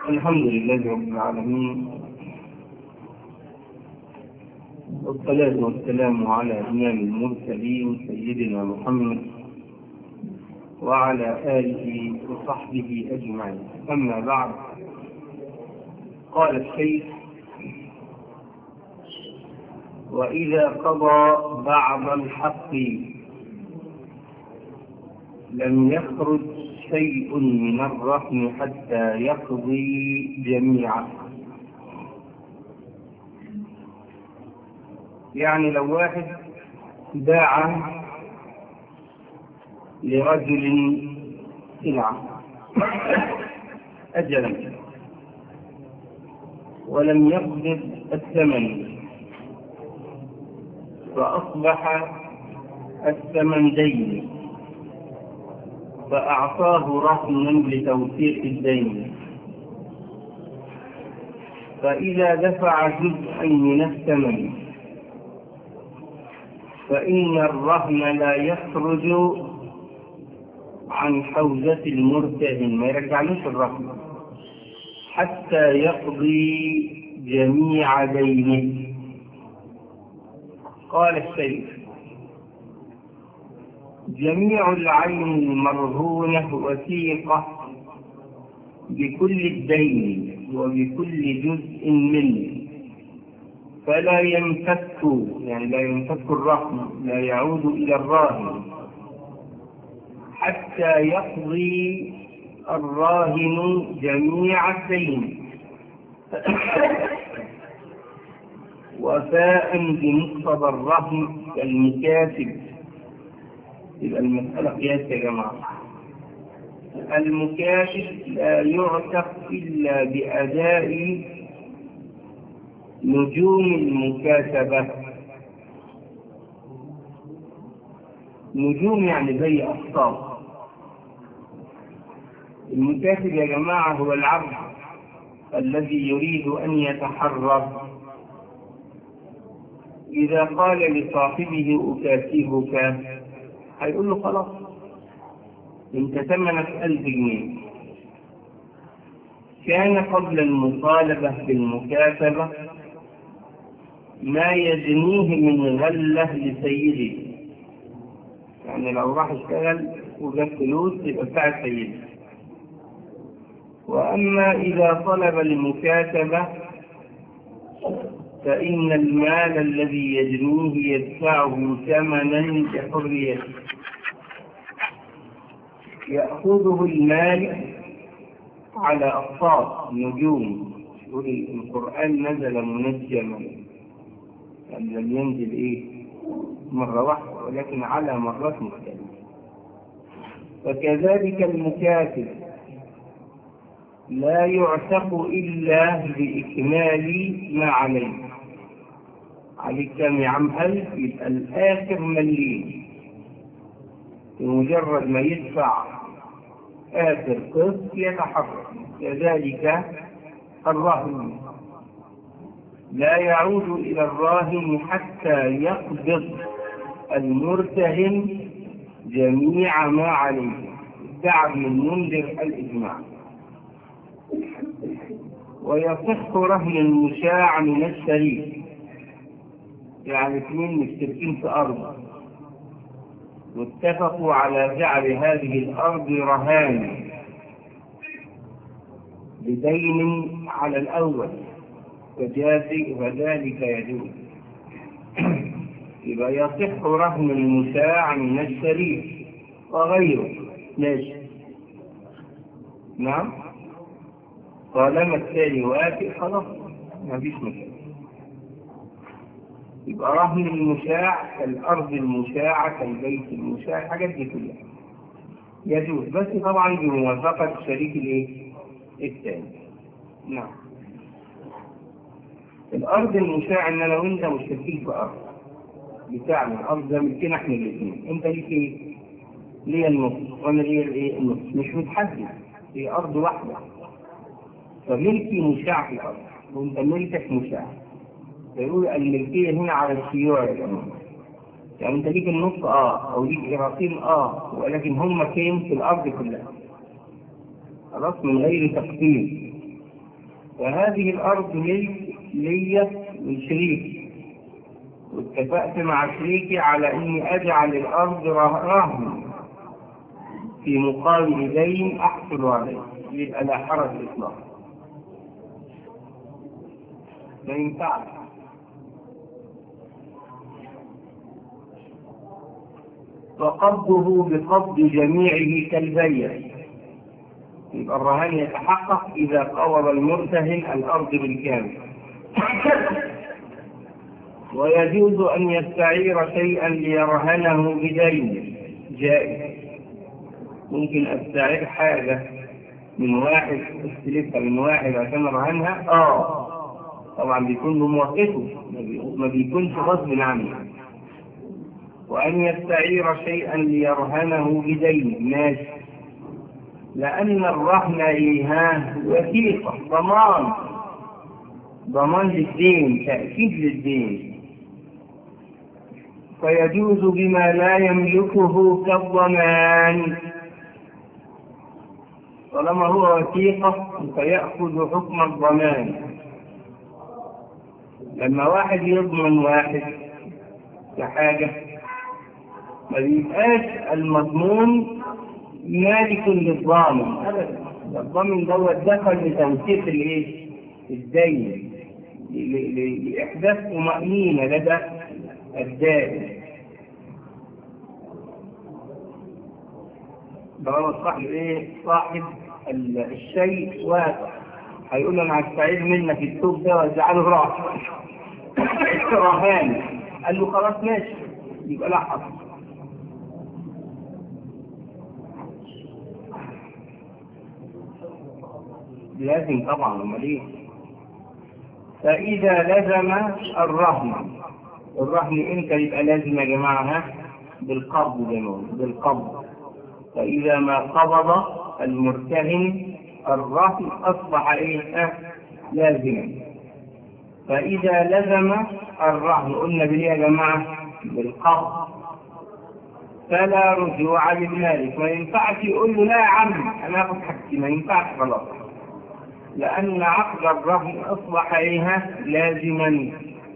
الحمد لله رب العالمين والصلاة والسلام على إمام المرسلين سيدنا محمد وعلى آله وصحبه أجمعين أما بعد قال الشيخ وإذا قضى بعض الحق لم يخرج شيء من الرحم حتى يقضي جميعه يعني لو واحد باع لرجل سلعة أجلا ولم يقبض الثمن فأصبح الثمن دين فأعطاه رهنا لتوثيق الدين فإذا دفع جزءا من الثمن فإن الرهن لا يخرج عن حوزة المرتهن ما يرجعلوش الرهن حتى يقضي جميع دينه قال الشيخ جميع العين المرهونة وثيقة بكل الدين وبكل جزء منه فلا ينفك يعني لا ينفك الرهن لا يعود إلى الراهن حتى يقضي الراهن جميع الدين وفاء بمقتضى الرهن كالمكاتب يبقى المسألة قياس يا جماعة المكاتب لا يعتق إلا بأداء نجوم المكاتبة نجوم يعني زي أخطار المكاتب يا جماعة هو العبد الذي يريد أن يتحرر إذا قال لصاحبه أكاتبك هيقول له خلاص انت ثمنك ألف جنيه كان قبل المطالبة بالمكاتبة ما يجنيه من غلة لسيده يعني لو راح اشتغل وجاب فلوس يبقى بتاع سيده وأما إذا طلب المكاتبة فإن المال الذي يجنيه يدفعه ثمنا بحريته يأخذه المال على أقساط نجوم يقول القرآن نزل منجما يعني لم ينزل إيه مرة واحدة ولكن على مرات مختلفة فكذلك المكاتب لا يعتق إلا بإكمال ما عليه عليك كم يا عم ألف يبقى الآخر مليين بمجرد ما يدفع آخر قسط يتحرك كذلك الرهن لا يعود إلى الراهن حتى يقبض المرتهن جميع ما عليه دعم المنذر الإجماع ويصح رهن المشاع من الشريك يعني اثنين مشتركين في أرض واتفقوا على جعل هذه الأرض رهان بدين على الأول وذلك يجوز يبقى يصح رهن المشاع من الشريك وغيره ماشي نعم طالما الثاني وافق خلاص ما فيش مشكلة يبقى رهن المشاع كالأرض المشاعة كالبيت المشاع الحاجات دي كلها يجوز بس طبعا بموافقة الشريك الايه؟ الثاني نعم الأرض المشاع إن أنا وأنت مشتركين في أرض بتاعنا الأرض ده ملكنا إحنا الاثنين أنت ليك إيه؟ ليا النص وأنا ليا الإيه؟ النص مش متحدد هي أرض واحدة فملكي مشاع في الأرض وأنت ملكك مشاع فيقول الملكية هنا على الشيوع يا جماعة يعني أنت ليك النص آه أو ليك إراقين آه ولكن هم فين في الأرض كلها خلاص من غير تقسيم فهذه الأرض ملك ليا من شريك واتفقت مع شريكي على إني أجعل الأرض رهن في مقابل دين أحصل عليه يبقى لا حرج إطلاقا ما ينفعش فقبضه بقبض جميعه كالبيع يبقى الرهان يتحقق إذا قبض المرتهن الأرض بالكامل ويجوز أن يستعير شيئا ليرهنه بدين جائز ممكن أستعير حاجة من واحد استلفها من واحد عشان أرهنها آه طبعا بيكون بموافقته ما بيكونش غصب عنه وأن يستعير شيئا ليرهنه بدين ماشي لأن الرهن إيهاه وثيقة ضمان ضمان للدين تأكيد للدين فيجوز بما لا يملكه كالضمان طالما هو وثيقة فيأخذ حكم الضمان لما واحد يضمن واحد كحاجة ما بيبقاش المضمون مالك للضامن ابدا الضامن دوت دخل لتوثيق الايه؟ الدين لاحداث طمانينه لدى الدائن ده صاحب ايه؟ صاحب الشيء واقع هيقول له انا هستعير منك الثوب ده واجعله راس رهان قال له خلاص ماشي يبقى لا حصل لازم طبعا امال ايه فاذا لزم الرهن الرهن امتى يبقى لازم يا جماعه ها بالقبض زي ما بالقبض فاذا ما قبض المرتهن الرهن اصبح ايه ها لازما فاذا لزم الرهن قلنا بالايه يا جماعه بالقبض فلا رجوع للمالك ما ينفعش يقول له لا يا عم انا اخد حاجتي ما ينفعش خلاص لأن عقد الرهن أصبح إيها لازما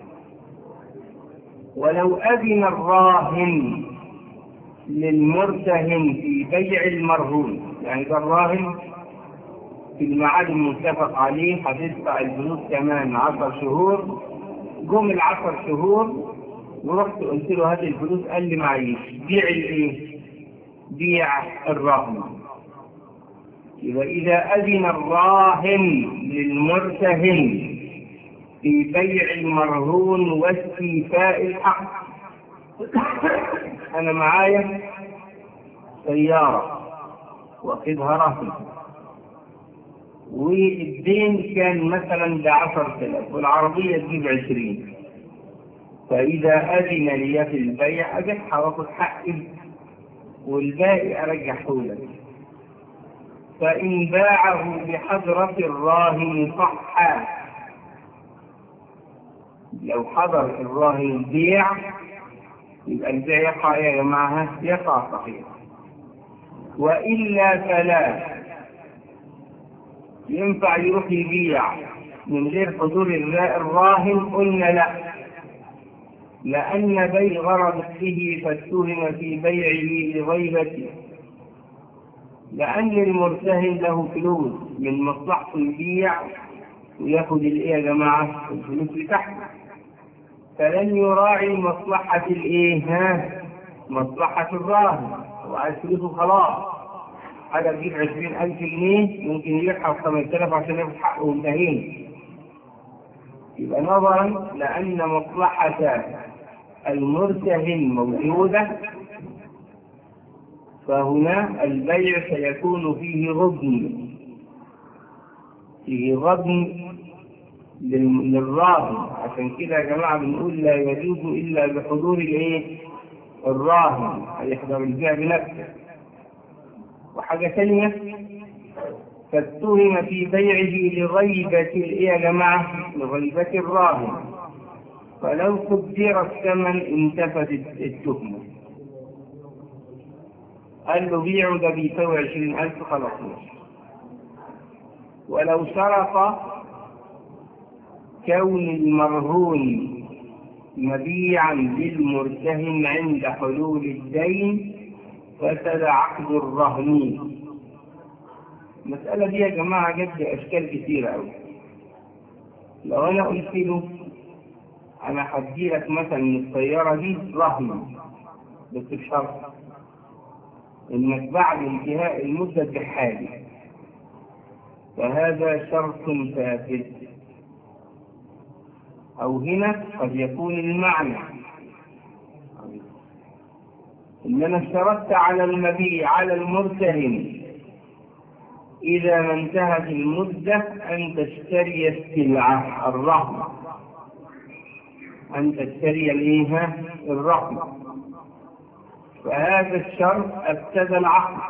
ولو أذن الراهن للمرتهن في بيع المرهون يعني ده الراهن في الميعاد المتفق عليه هتدفع الفلوس كمان 10 شهور جم العشر شهور ورحت قلت له هات الفلوس قال لي معيش بيع الايه؟ بيع الرهن يبقى إذا أذن الراهن للمرتهن في بيع المرهون واستيفاء الحق أنا معايا سيارة واخدها رهن والدين كان مثلا بعشر آلاف والعربية تجيب عشرين فإذا أذن لي في البيع أبيعها وآخد حقي والباقي أرجحه لك فإن باعه بحضرة الراهن صح لو حضر الراهن البيع يبقى البيع يقع يا جماعة يقع صحيح وإلا فلا ينفع يروح يبيع من غير حضور الراهن قلنا لا لأن بيع غرض به فاتهم في بيعه لغيبته لأن المرتهن له فلوس من مصلحته يبيع وياخد الايه يا جماعة الفلوس بتاعته فلن يراعي مصلحة الايه ها مصلحة الراهن هو عايز فلوسه خلاص حاجة تجيب عشرين ألف جنيه ممكن يبيعها بخمس آلاف عشان ياخد حقه وانتهينا يبقى نظرا لأن مصلحة المرتهن موجودة فهنا البيع سيكون فيه غبن فيه غبن للراهن عشان كده يا جماعة بنقول لا يجوز إلا بحضور الإيه؟ الراهن هيحضر البيع بنفسه وحاجة ثانية فاتهم في بيعه لغيبة الإيه يا جماعة؟ لغيبة الراهن فلو قدر الثمن انتفت التهمة قال له بيعه ده بيساوي عشرين ألف خلاص ولو سرق كون المرهون مبيعا للمرتهن عند حلول الدين فسد عقد الرهن المسألة دي يا جماعة جت أشكال كثيرة أوي لو أنا قلت له أنا هدي لك مثلا السيارة دي رهن بس بشرط إنك بعد انتهاء المدة بحالي فهذا شرط فاسد أو هنا قد يكون المعنى إن أنا اشترطت على المبيع على المرتهن إذا ما انتهت المدة أن تشتري السلعة الرهن أن تشتري الإيه الرهن فهذا الشرط أفسد العقد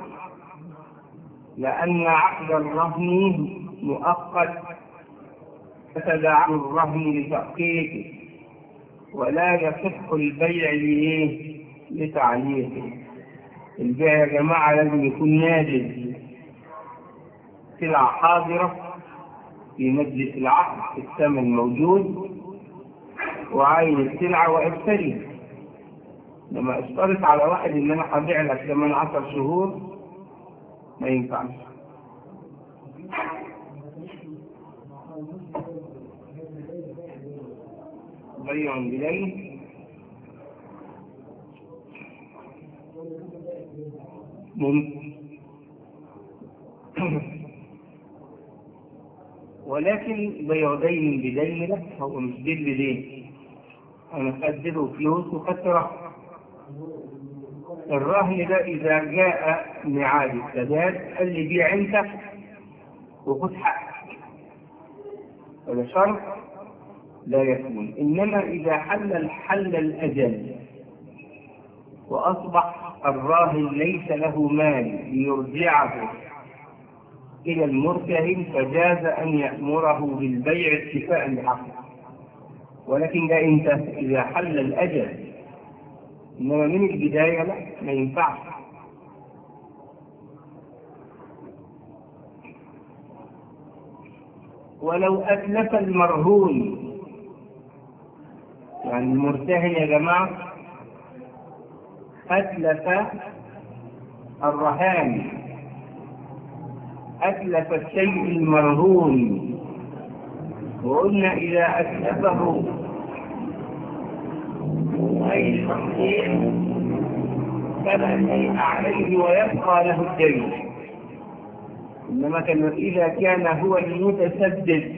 لأن عقد الرهن مؤقت فسد عقد الرهن لتحقيقه ولا يصح البيع لإيه؟ لتعليقه البيع يا جماعة لازم يكون نادر سلعة حاضرة في مجلس العقد الثمن موجود وعين السلعة واشتري لما اشترط على واحد ان انا هبيع لك كمان 10 شهور ما ينفعش بيع بليل ممكن ولكن بيع دين بدين لا هو مش دين بدين انا خدته فلوس وخدت رهن الرهن ده اذا جاء ميعاد السداد قال لي بيع انت وخد حقك هذا شرط لا يكون انما اذا حل حل الاجل واصبح الراهن ليس له مال ليرجعه إلى المرتهن فجاز أن يأمره بالبيع اتفاء لحقه ولكن ده إمتى؟ إذا حل الأجل إنما من البداية لا ما ينفعش ولو أتلف المرهون يعني المرتهن يا جماعة أتلف الرهان أتلف الشيء المرهون وقلنا إذا أتلفه أي شخصين فلا شيء عليه ويبقى له الدين إنما كان إذا كان هو المتسدد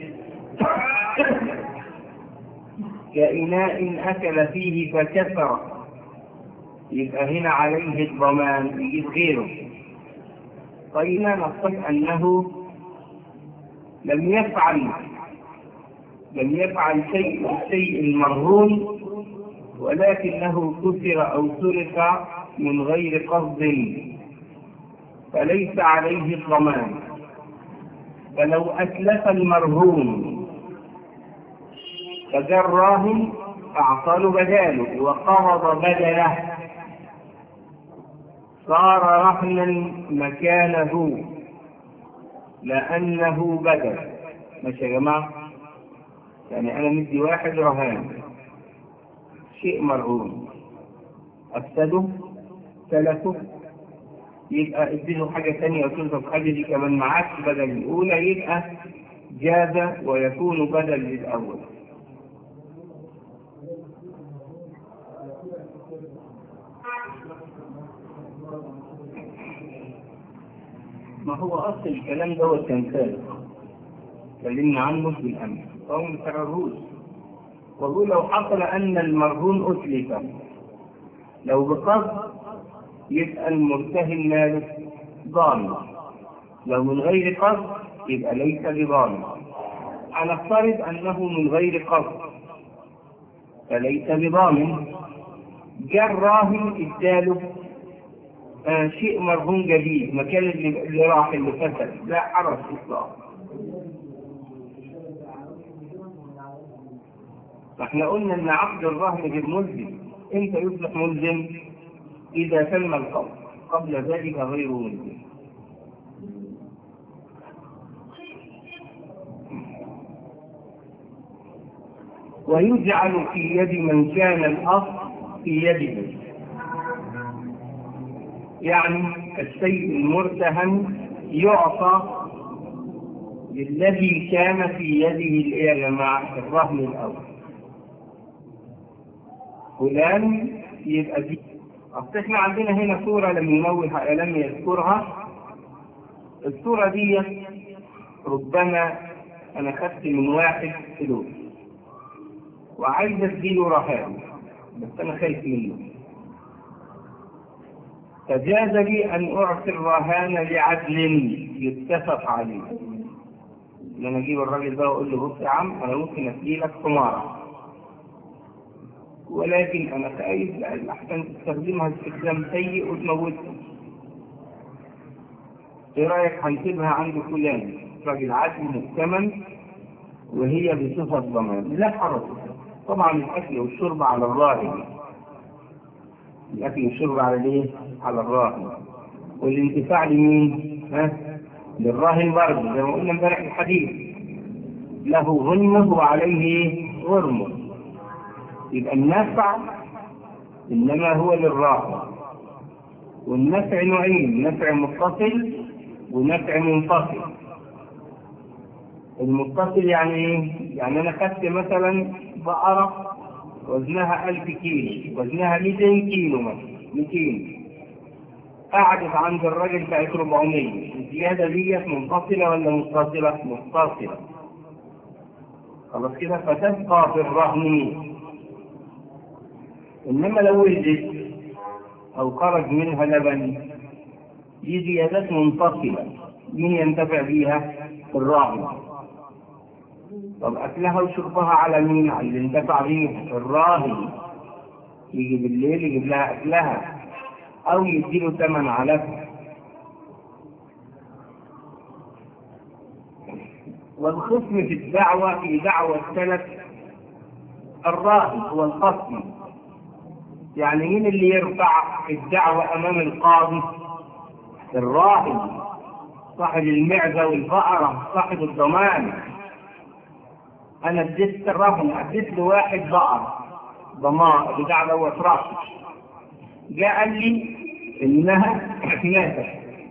كإناء أكل فيه فكسر يبقى هنا عليه الضمان يجيب غيره فإذا نقول أنه لم يفعل لم يفعل شيء الشيء المرهون ولكنه كسر أو سرق من غير قصد فليس عليه الضمان فلو أتلف المرهون فجاء الراهن أعطى له بداله وقرض بدله صار رهنا مكانه لأنه بدل ماشي يا جماعة يعني أنا مدي واحد رهان شيء مرهون أفسده تلفه يبقى اديله حاجة ثانية وتنصف حاجة دي كمان معاك بدل الأولى يبقى جاز ويكون بدل للأول ما هو أصل الكلام ده هو التمثال اتكلمنا عنه في الأمر فهو ما تكرروش وهو لو حصل أن المرهون أتلف لو بقصد يبقى المرتهن ماله ضامن لو من غير قصد يبقى ليس بضامن هنفترض أنه من غير قصد فليس بضامن جاء الراهن اداله آه شيء مرهون جديد مكان اللي, اللي راح اللي فسد لا حرج اطلاقا فاحنا قلنا ان عقد الرهن غير ملزم امتى يصبح ملزم اذا تم القبض قبل ذلك غير ملزم ويجعل في يد من كان الأصل في يده يعني الشيء المرتهن يعطى للذي كان في يده الايه يا جماعه الرهن الاول فلان يبقى دي اصل احنا عندنا هنا صوره لم ينوه لم يذكرها الصوره دي ربما انا خدت من واحد فلوس وعايز اديله رهان بس انا خايف منه فجاز لي ان اعطي الرهان لعدل يتفق عليه ان انا اجيب الراجل ده واقول له بص يا عم انا ممكن ادي لك حماره ولكن انا خايف لان احسن تستخدمها استخدام سيء وتموتها ايه رايك هنسيبها عند فلان راجل عدل مؤتمن وهي بصفه ضمان لا حرج طبعا الاكل والشرب على الراهن الاكل والشرب على الايه؟ على الراهن والانتفاع لمين؟ ها؟ للراهن برضه زي ما قلنا امبارح في الحديث له غنمه وعليه غرمه يبقى النفع انما هو للراهن والنفع نوعين نفع متصل ونفع منفصل المتصل يعني ايه؟ يعني انا خدت مثلا بقرة وزنها 1000 كيلو وزنها 200 كيلو مثلا 200 قعدت عند الراجل بقت 400 الزيادة ديت منفصلة ولا متصلة؟ متصلة خلاص كده فتبقى في الرهن إنما لو ولدت أو خرج منها لبن دي زيادات منفصلة مين ينتفع بيها؟ الراهن طب أكلها وشربها على مين؟ على اللي انتفع بيه الراهن يجي بالليل يجيب لها أكلها أو يديله ثمن علفها والخصم في الدعوة في دعوة السلف الراهن هو الخصم يعني مين اللي يرفع الدعوة أمام القاضي؟ الراهن صاحب المعزة والبقرة صاحب الضمان أنا اديت الرهن اديت لواحد بقرة ضمان بتاع دوت رأس جاء قال لي إنها ماتت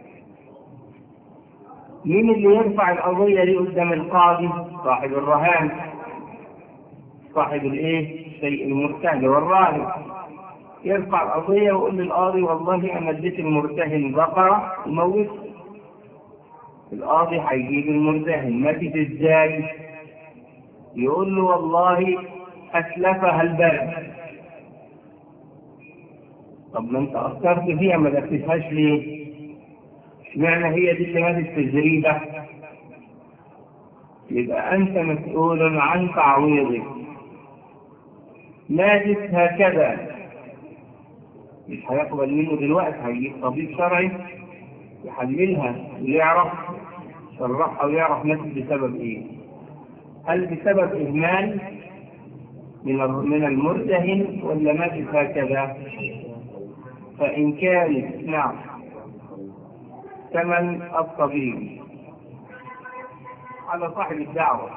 مين اللي يرفع القضية دي قدام القاضي؟ صاحب الرهان صاحب الايه؟ الشيء المرتهن والراهن يرفع القضية ويقول للقاضي والله أنا اديت المرتهن بقرة وموت القاضي هيجيب المرتهن ماتت ازاي؟ يقول له والله أسلفها البرد طب ما انت أثرت فيها ما دفتهاش ليه؟ اشمعنى هي دي اللي ماتت في الزريبة؟ يبقى أنت مسؤول عن تعويضه ماتت هكذا مش هيقبل منه دلوقتي هيجيب طبيب شرعي يحللها ويعرف شرحها ويعرف ماتت بسبب ايه هل بسبب اهمال من من المرتهن ولا ماتت هكذا فان كانت نعم ثمن الطبيب على صاحب الدعوه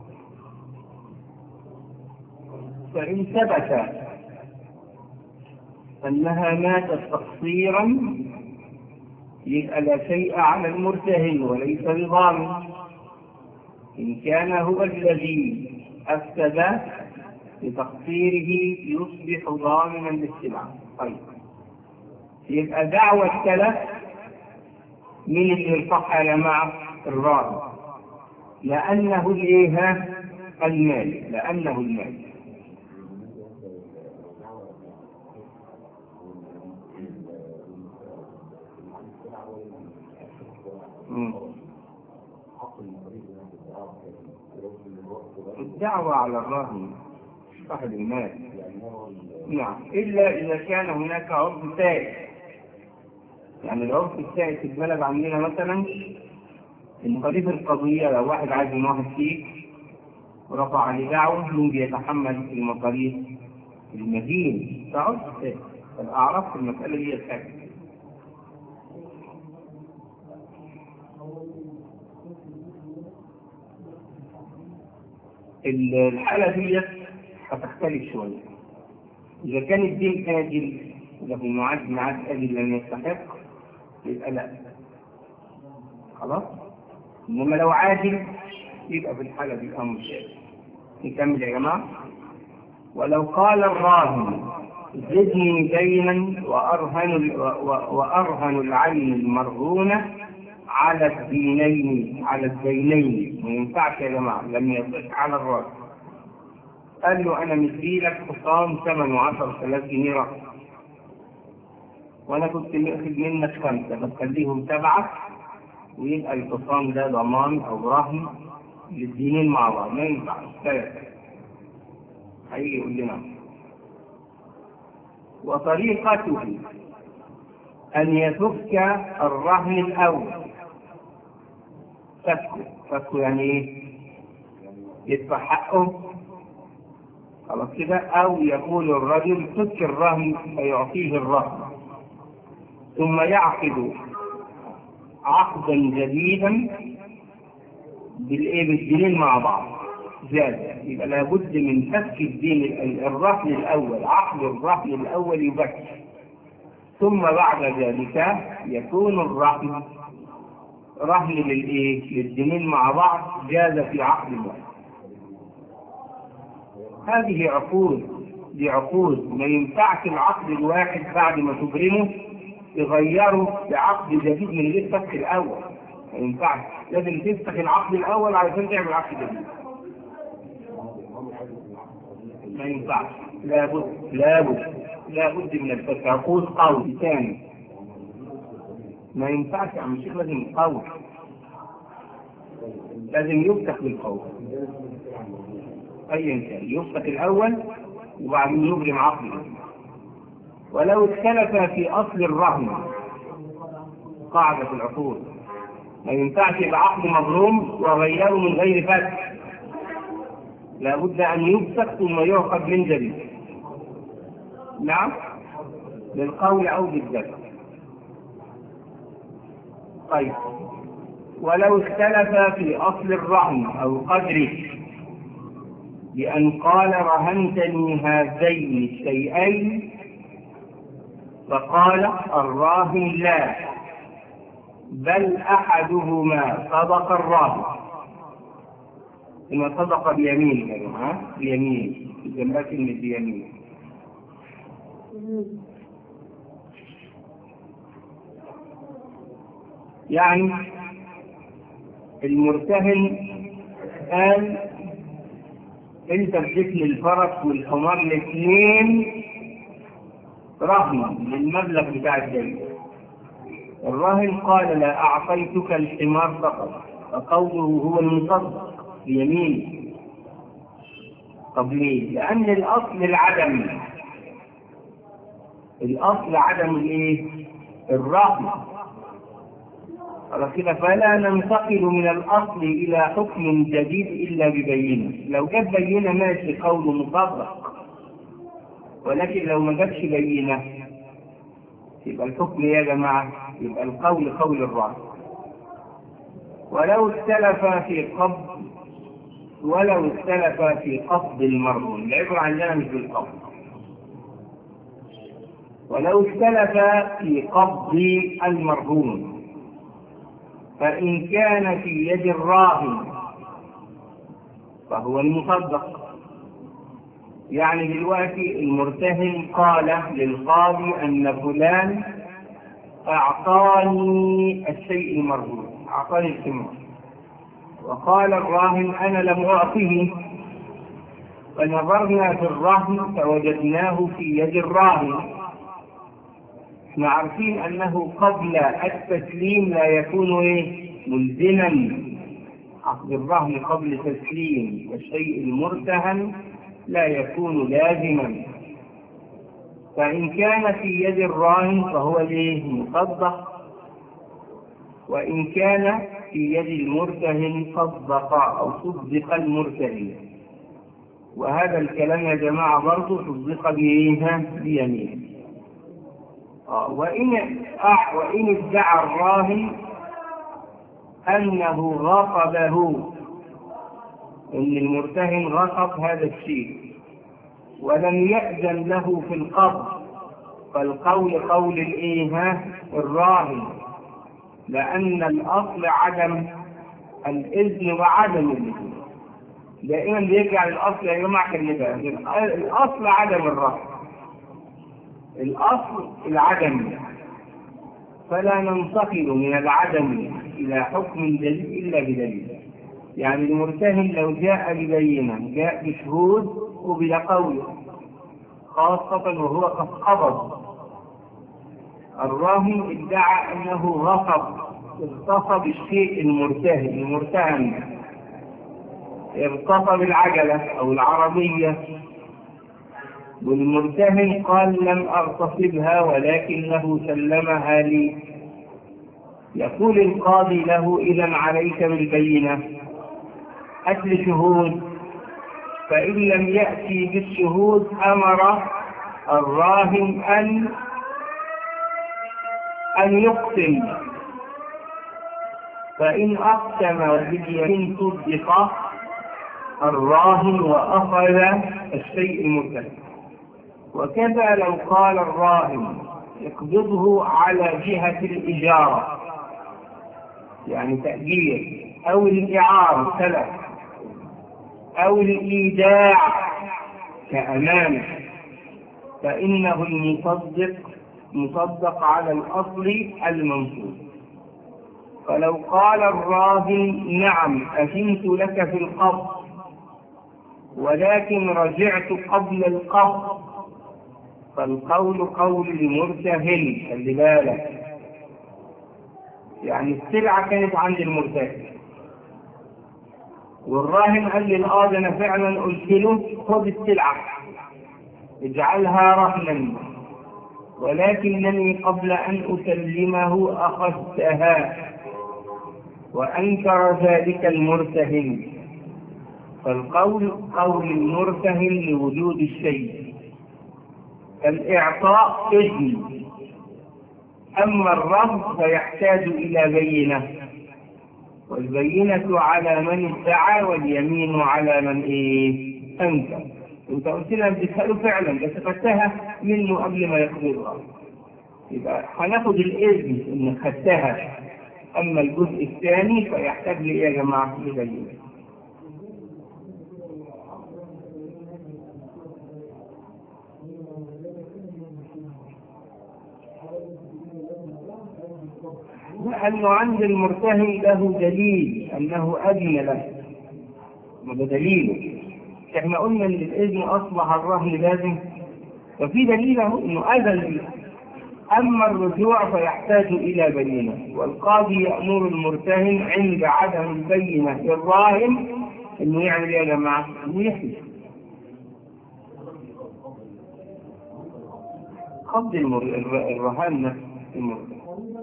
فان ثبت أنها ماتت تقصيرا يبقى لا شيء على المرتهن وليس بضامن إن كان هو الذي أفسد بتقصيره يصبح ضامنا للسلعة طيب يبقى دعوة التلف من اللي يرفعها يا جماعة الراجل لأنه الإيه المال لأنه المال الدعوة على الراهن صاحب المال نعم إلا إذا كان هناك عرف ثالث يعني العرف الثالث في البلد عندنا مثلا المصاريف القضية لو واحد عايز من واحد فيك ورفع عليه دعوة مين بيتحمل المصاريف المدين ده عرف ثالث الأعراف في المسألة دي الثالث الحالة دي هتختلف شوية إذا كان الدين آجل إذا في معاد معاد آجل لم يستحق يبقى لا خلاص إنما لو عاجل يبقى في الحالة دي الأمر شيء نكمل يا جماعة ولو قال الراهن زدني دينا وأرهن وأرهن العين المرهونة على الدينين على الدينين ما ينفعش يا جماعة لم يصح على الراجل قال له أنا مديلك حصان ثمنه 10000 جنيه رقم وأنا كنت مأخذ منك خمسة بخليهم سبعة ويبقى الحصان ده ضمان أو رهن للدينين مع بعض ما ينفعش ثلاثة هيجي يقول لنا وطريقته أن يفك الرهن الأول فكه فكه يعني إيه؟ يدفع حقه خلاص كده أو يقول الرجل فك الرهن فيعطيه الرهن ثم يعقد عقدا جديدا بالايه بالدينين مع بعض زاد يبقى لابد من فك الدين الرهن الاول عقد الرهن الاول يبكر ثم بعد ذلك يكون الرهن رهن للايه للدينين مع بعض جاز في عقد واحد هذه عقود دي عقود ما ينفعش العقد الواحد بعد ما تبرمه يغيره بعقد جديد من غير فك الاول ما ينفعش لازم تفتح العقد الاول علشان تعمل عقد جديد ما ينفعش لابد لابد لابد من الفتح عقود قول ثاني ما ينفعش يا عم الشيخ لازم قول لازم يفتح بالقول ايا كان يفتح الاول وبعدين يبرم عقد ولو اختلف في اصل الرهن قاعده العقود ما ينفعش يبقى عقد مبروم وغيره من غير فتح لابد ان يفسخ ثم يعقد من جديد نعم بالقول او بالذكر طيب ولو اختلف في اصل الرهن او قدره بأن قال رهنتني هذين الشيئين فقال الراهن لا بل أحدهما صدق الراهن ثم صدق بيمين يا جماعة بيمين جنبها كلمة بيمين يعني المرتهن قال انت اديت لي الفرس والحمار الاثنين رهن للمبلغ بتاع الدين الراهن قال لا اعطيتك الحمار فقط فقوله هو المصدق بيمين طب ليه؟ لأن الأصل العدم الأصل عدم الإيه؟ الرهن خلاص كده فلا ننتقل من الأصل إلى حكم جديد إلا ببينة لو جاب بينة ماشي قول مصدق ولكن لو ما جابش بينة يبقى الحكم يا جماعة يبقى القول قول الراس ولو اختلف في قبض ولو اختلف في قصد المرهون العبرة عندنا مش بالقبض ولو اختلف في قبض المرهون فإن كان في يد الراهن فهو المصدق يعني دلوقتي المرتهن قال للقاضي أن فلان أعطاني الشيء المرهون أعطاني الثمار وقال الراهن أنا لم أعطه فنظرنا في الرهن فوجدناه في يد الراهن احنا عارفين انه قبل التسليم لا يكون ايه ملزما عقد الرهن قبل تسليم الشيء المرتهن لا يكون لازما فإن كان في يد الراهن فهو الايه مصدق وإن كان في يد المرتهن صدق أو صدق المرتهن وهذا الكلام يا جماعة برضه صدق بإيه بيمين آه وإن آه وإن ادعى الراهن أنه غصبه إن المرتهن غصب هذا الشيء ولم يأذن له في القبض فالقول قول الايه ها الراهن لأن الأصل عدم الإذن وعدم الإذن دائما بيرجع للأصل يا جماعة كلمة الأصل عدم الرهن الأصل العدم فلا ننتقل من العدم إلى حكم دليل إلا بدليل يعني المرتهن لو جاء ببينة جاء بشهود قبل قوله خاصة وهو قد قبض الراهن ادعى أنه غصب اغتصب الشيء المرتهن المرتهن اغتصب العجلة أو العربية والمرتهن قال لم أغتصبها ولكنه سلمها لي يقول القاضي له إذا عليك بالبينة أكل شهود فإن لم يأتي بالشهود أمر الراهن أن أن يقسم فإن أقسم باليمين صدق الراهن وأخذ الشيء المرتهن وكذا لو قال الراهن اقبضه على جهة الإجارة يعني تأجير أو الإعارة سلف أو الإيداع كأمانة فإنه المصدق مصدق على الأصل المنصوب فلو قال الراهن نعم أذنت لك في القبض ولكن رجعت قبل القبض فالقول قول المرتهن خلي بالك يعني السلعة كانت عند المرتهن والراهن قال لي اه ده انا فعلا قلت له خد السلعة اجعلها رهنا ولكنني قبل ان اسلمه اخذتها وانكر ذلك المرتهن فالقول قول المرتهن لوجود الشيء الإعطاء إذن أما الرفض فيحتاج إلى بينة والبينة على من ادعى واليمين على من إيه أنكر أنت قلت لنا بتسأله فعلا بس خدتها منه قبل ما يقبضها يبقى هناخد الإذن إن خدتها أما الجزء الثاني فيحتاج لإيه يا جماعة لبينة لأنه عند المرتهن له دليل أنه أذن له وده دليله احنا قلنا ان الاذن اصبح الرهن لازم ففي دليل اهو انه اذن به اما الرجوع فيحتاج الى بينه والقاضي يامر المرتهن عند عدم البينه للراهن انه يعمل ايه يا جماعه؟ انه يحلف قبض الرهان نفسه المرتهن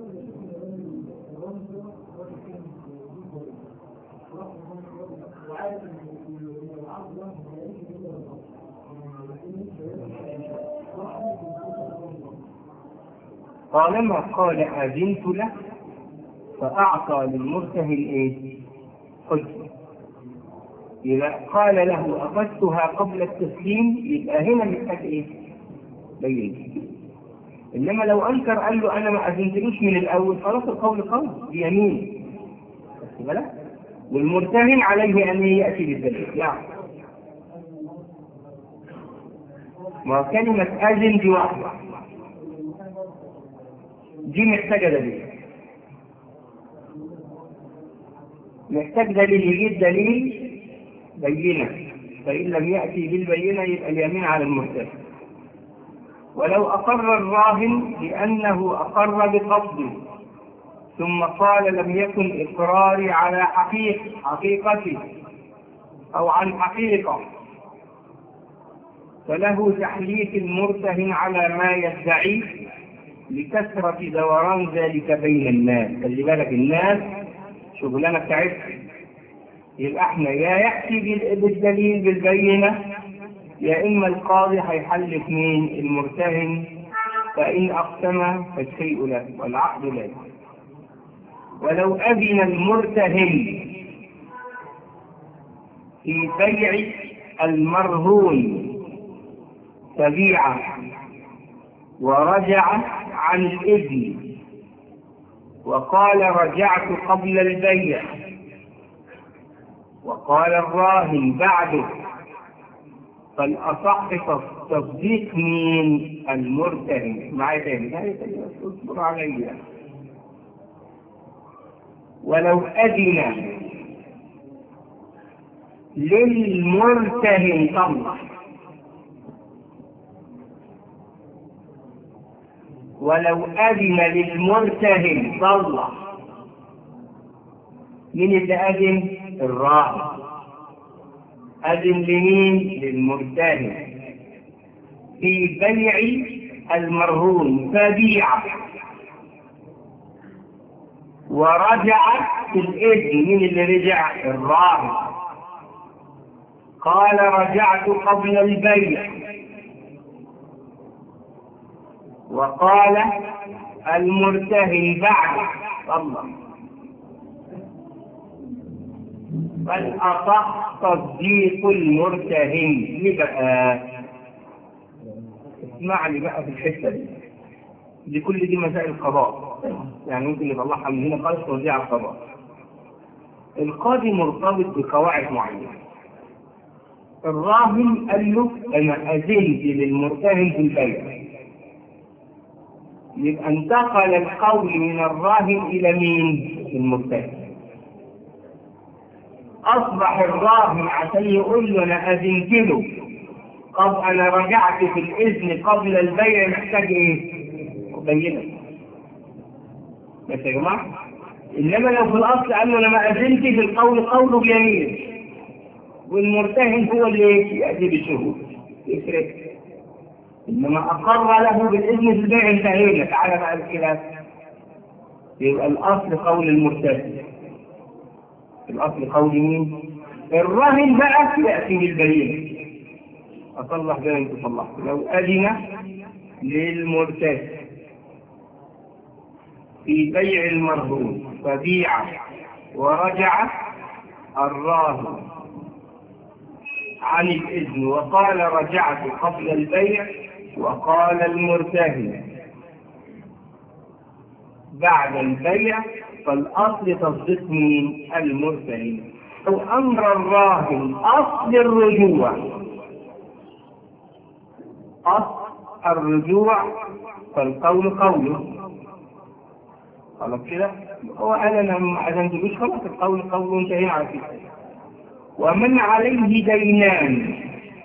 طالما قال أذنت له فأعطى للمرتهن إيه؟ قلت إذا قال له أخذتها قبل التسليم يبقى هنا محتاج إيه؟ بين إنما لو أنكر قال له أنا ما أذنتلوش من الأول خلاص القول قول بيمين بس بالك والمرتهن عليه أن يأتي بالدليل يعني ما كلمة أذن دي واحدة دي محتاجة دليل محتاج دليل يجيب دليل بينة فإن لم يأتي بالبينة يبقى اليمين على المرتد ولو أقر الراهن بأنه أقر بقبضه ثم قال لم يكن إقراري على حقيقة حقيقتي أو عن حقيقة فله تحليف المرتهن على ما يدعيه لكثرة دوران ذلك بين الناس خلي بالك الناس شغلانة بتاعتها يبقى احنا يا يأتي بالدليل بالبينة يا إما القاضي هيحلف مين المرتهن فإن أقسم فالشيء له والعقد له ولو أذن المرتهن في بيع المرهون فبيع ورجع عن الإذن وقال رجعت قبل البيع وقال الراهن بعده فالأصح تصديق مين المرتهن معايا تاني معايا تاني اصبر عليا ولو أذن للمرتهن طلع ولو أذن للمرتهن طلع مين اللي أذن؟ الراهن أذن لمين؟ للمرتهن في بيع المرهون فبيع ورجع في الإذن مين اللي رجع؟ الراهن قال رجعت قبل البيع وقال المرتهن بعد الله بل أصح تصديق المرتهن يبقى اسمعني بقى في الحته دي دي كل دي مسائل قضاء يعني ممكن يطلعها من هنا خالص توزيع القضاء القاضي مرتبط بقواعد معينه الراهن قال له انا اذنت للمرتهن في البيع يبقى انتقل القول من الراهن الى مين؟ المرتهن اصبح الراهن عشان يقول له انا اذنت له قد انا رجعت في الاذن قبل البيع محتاج ايه؟ بينه بس يا جماعه انما لو في الاصل قال له انا ما اذنت في القول قوله بيمين والمرتهن هو اللي ياتي بالشهود يفرق انما اقر له بالاذن في البيع انتهينا تعالى بقى الخلاف يبقى الاصل قول المرتهن الاصل قول مين؟ الراهن بقى ياتي بالبينه اصلح زي ما انت صلحت لو اذن للمرتهن في بيع المرهون فبيع ورجع الراهن عن الإذن وقال رجعت قبل البيع وقال المرتهن بعد البيع فالأصل تصديق مين؟ المرتهن أو أمر الراهن أصل الرجوع أصل الرجوع فالقول قوله خلاص كده هو قال انا ما اذنتلوش خلاص القول قول انتهينا على كده ومن عليه دينان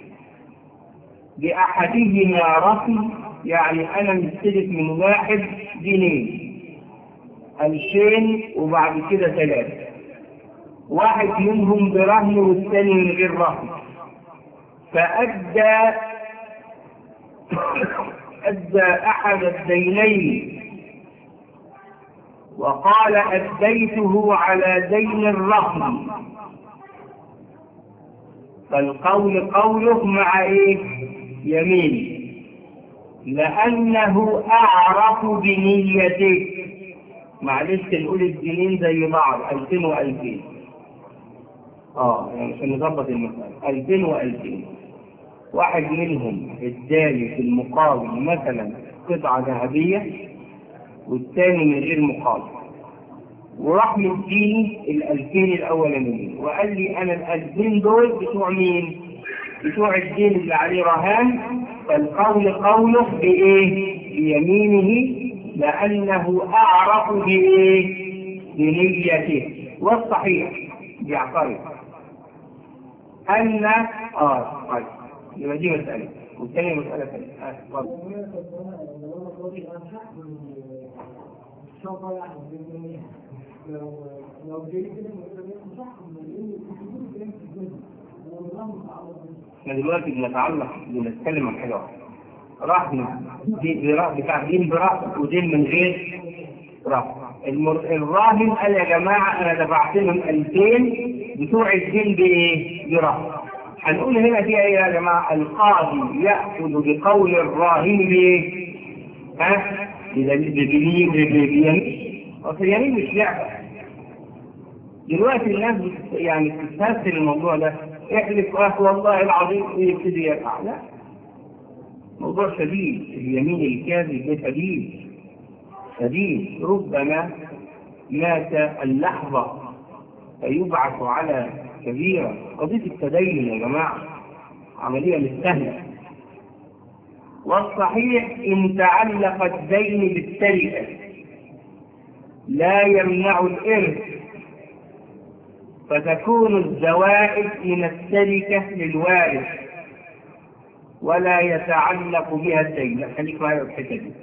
بأحدهما رسم يعني أنا مستلف من واحد جنيه ألفين وبعد كده ثلاثة واحد منهم برهن والثاني من غير رهن فأدى أدى أحد الدينين وقال أديته على دين الرهن فالقول قوله مع ايه يمين لانه اعرف بنيته معلش نقول الدينين زي بعض 2000 و2000 اه يعني عشان نظبط المسألة 2000 و2000 واحد منهم اداني في المقابل مثلا قطعة ذهبية والثاني من غير مقابل وراح مديني الألفين الأولانيين وقال لي أنا الألفين دول بتوع مين؟ بتوع الدين اللي عليه رهان فالقول قوله بإيه؟ بيمينه لأنه أعرف بإيه؟ بنيته والصحيح بيعترض أن آه طيب يبقى دي مسألة والثانية مسألة ثانية آه اتفضل احنا دلوقتي بنتعلق بنتكلم عن حاجه واحده رهن بتاع دين برهن ودين من غير رهن الراهن قال يا جماعه انا دفعت لهم 2000 بتوع الدين بايه؟ برهن هنقول هنا فيها ايه يا جماعه؟ القاضي ياخذ بقول الراهن بايه؟ ها؟ بيمين بيمين اصل اليمين مش لعبه دلوقتي الناس يعني بتستسهل الموضوع ده احلف اه والله العظيم ويبتدي يقع لا موضوع شديد اليمين الكاذب ده شديد شديد ربما مات اللحظة فيبعث على كبيرة قضية التدين يا جماعة عملية مش سهلة والصحيح إن تعلق الدين بالتركة لا يمنع الإرث فتكون الزوائد من التركة للوارث ولا يتعلق بها الدين لا خليك معايا في الحته دي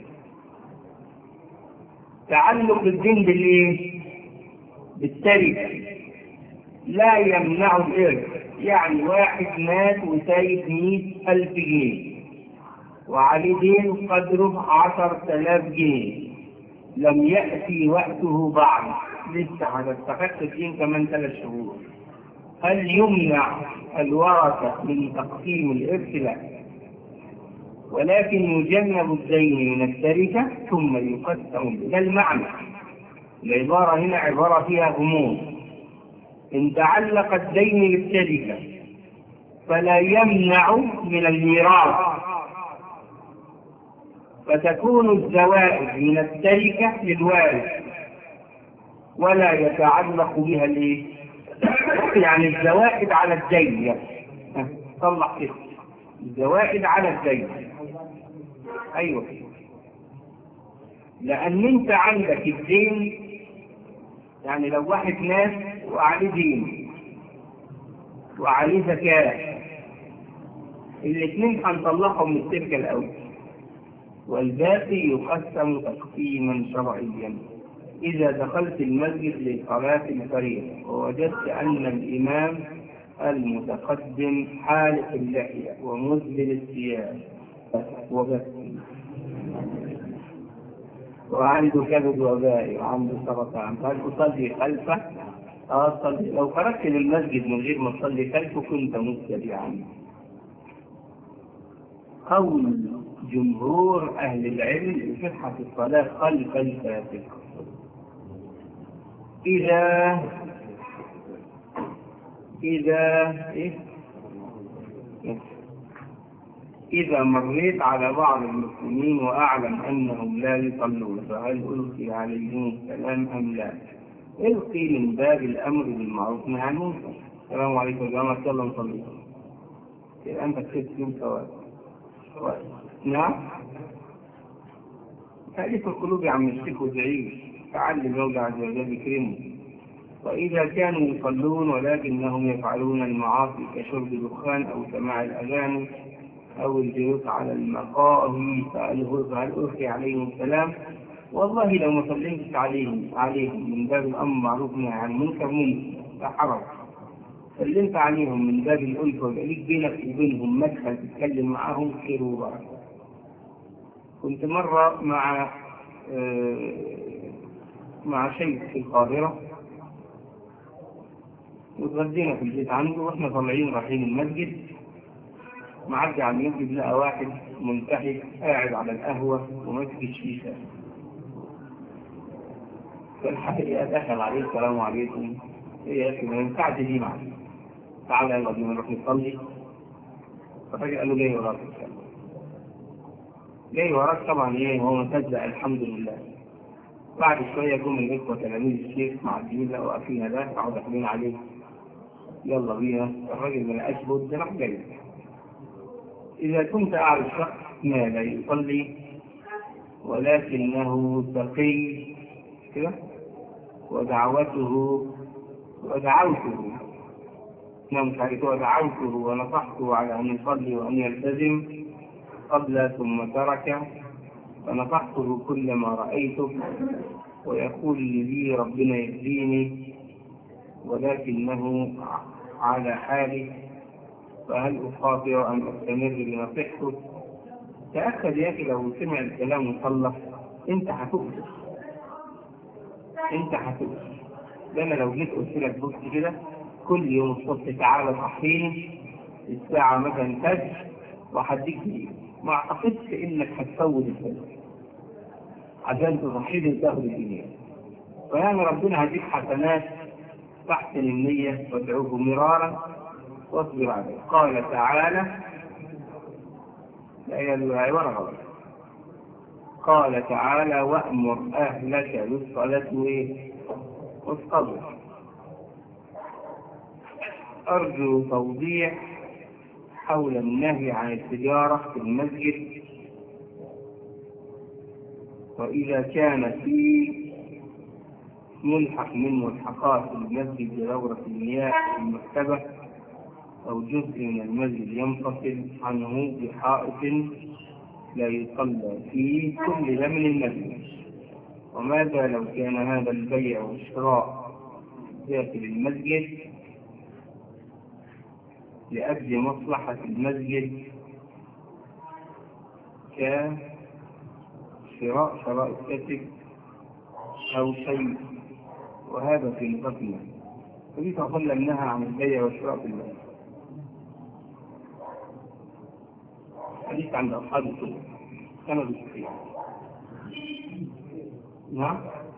تعلق الدين بالايه؟ بالتركه لا يمنع الإرث يعني واحد مات وسايب مئة ألف جنيه وعليه دين قدره عشر آلاف جنيه لم يأتي وقته بعد لسه هتستحق الدين كمان ثلاث شهور هل يمنع الورثة من تقسيم الإرث؟ لا ولكن يجنب الدين من التركة ثم يقسم ده المعنى العبارة هنا عبارة فيها غموض إن تعلق الدين بالتركة فلا يمنع من الميراث فتكون الزوائد من التركة للوارث ولا يتعلق بها الايه؟ يعني الزوائد على الدين طلع كده الزوائد على الدين ايوه لان انت عندك الدين يعني لو واحد ناس وعليه دين وعليه زكاة الاثنين هنطلعهم من التركة الأول والباقي يقسم تقسيما شرعيا إذا دخلت المسجد لصلاة الفريضة ووجدت أن الإمام المتقدم حالق اللحية ومزبل الثياب وبس وعنده كبد وبائي وعنده سرطان فهل أصلي خلفه؟ أصلي لو خرجت للمسجد من غير ما تصلي خلفه كنت مبتدعا. قول جمهور أهل العلم صحة الصلاة خلف الفاتح. إذا إذا إيه؟ إذا مريت على بعض المسلمين وأعلم أنهم لا يصلون فهل ألقي عليهم السلام أم لا؟ القي من باب الأمر بالمعروف والنهي عن المنكر. السلام عليكم يا جماعة يلا نصلي. يبقى أنت كسبت يوم ثواب. نعم؟ تأليف القلوب يا عم الشيخ وتعيش تعلم المولى عز وجل يكرمه. وإذا كانوا يصلون ولكنهم يفعلون المعاصي كشرب الدخان أو سماع الأغاني أو الجلوس على المقاهي فهل ألقي عليهم السلام والله لو ما سلمتش عليهم عليهم من باب الأمر معروف عن يعني المنكر ممكن لا حرج سلمت عليهم من باب الألفة ويبقى ليك بينك وبينهم مدخل تتكلم معاهم خير وبركة كنت مرة مع مع شيخ في القاهرة وتغدينا في البيت عنده واحنا طالعين رايحين المسجد معدي على المسجد لقى واحد منتحك قاعد على القهوة وماسك الشيشة فالحقيقة دخل عليه السلام عليكم ايه يا اخي ما ينفعش دي معي تعالى يلا بينا نروح نصلي ففجأة قال له جاي وراك جاي وراك طبعا ايه هو مصدق الحمد لله بعد شوية جم الإخوة تلاميذ الشيخ معديين لقوا واقفين هناك قعدوا داخلين عليه يلا بينا الراجل ما لقاش بد راح جاي إذا كنت أعرف شخص ما لا يصلي ولكنه تقي كده ودعوته ودعوته نعم تعرف ودعوته ونصحته على أن يصلي وأن يلتزم قبل ثم ترك فنصحته كل ما رأيته ويقول لي ربنا يهديني ولكنه على حاله فهل أخاطر أن أستمر بنصيحته؟ تأكد يا أخي لو سمع الكلام وصلى أنت هتؤذي أنت هتؤذي لأن لو جيت قلت لك بص كده كل يوم الصبح تعالى صحيني الساعة مثلا فجر وهديك دقيقة ما أعتقدش إنك هتفوت الفجر عشان تصحيني وتاخد الدنيا فيعني ربنا هديك حسنات تحسن النية وادعوه مرارا واصبر عليه قال تعالى لا هي العبارة غلط قال تعالى وأمر أهلك بالصلاة وإيه؟ واصطبر أرجو توضيح حول النهي عن التجارة في المسجد وإذا كان في ملحق من ملحقات المسجد بدورة المياه في المكتبة أو جزء من المسجد ينفصل عنه بحائط لا يصلى فيه كل ده من المسجد وماذا لو كان هذا البيع والشراء داخل المسجد لأجل مصلحة المسجد كشراء شرائط كتب أو شيء وهذا في نطاقنا فدي تقول منها عن البيع والشراء في المسجد حديث عند أصحاب السنة كما بالصحيح نعم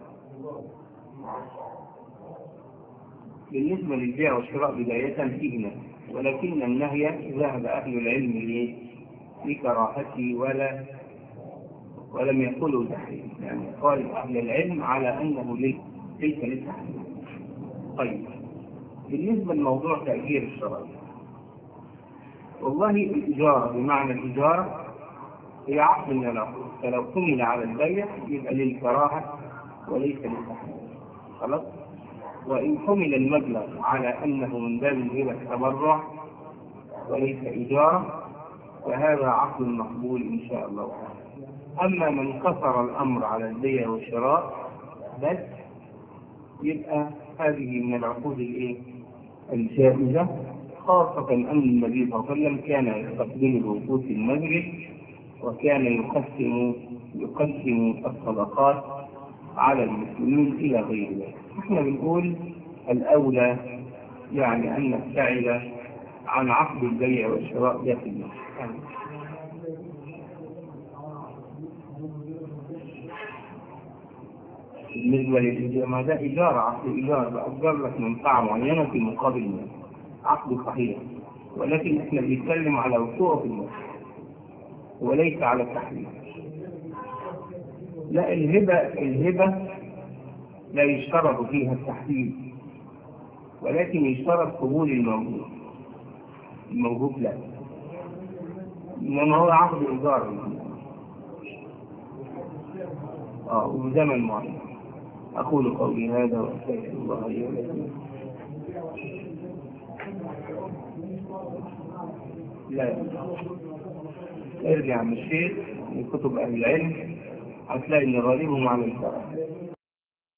بالنسبة للبيع والشراء بداية فيه ولكن النهي ذهب أهل العلم لكراهته ولا ولم يقولوا تحريم يعني قال أهل العلم على أنه ليس للتحريم طيب بالنسبة لموضوع تأجير الشرائط والله الإجارة بمعنى الإجارة هي عقد من العقود فلو حمل على البيع يبقى للكراهة وليس للتحريم خلاص وإن حمل المبلغ على أنه من باب الهبة التبرع وليس إجارة فهذا عقد مقبول إن شاء الله أما من قصر الأمر على البيع والشراء بس يبقى هذه من العقود الإيه؟ الجائزة خاصة أن النبي صلى الله عليه وسلم كان يستقبل الوقوف في المسجد وكان يقسم يقسم الصدقات على المسلمين إلى غير ذلك. احنا بنقول الأولى يعني أن نبتعد عن عقد البيع والشراء داخل المسجد. بالنسبة للإجارة ما ده إيجار عقد إيجار بأجر لك منفعة معينة في مقابل المال عقد صحيح ولكن احنا بنتكلم على وقوع في المال وليس على التحريم لا الهبة الهبة لا يشترط فيها التحريم ولكن يشترط قبول الموجود الموجود لا إنما هو عقد إيجار اه وزمن معين أقول قولي هذا وأستغفر الله لي ولكم لا ارجع من الشيخ من كتب أهل العلم هتلاقي إن غالبهم على الفرق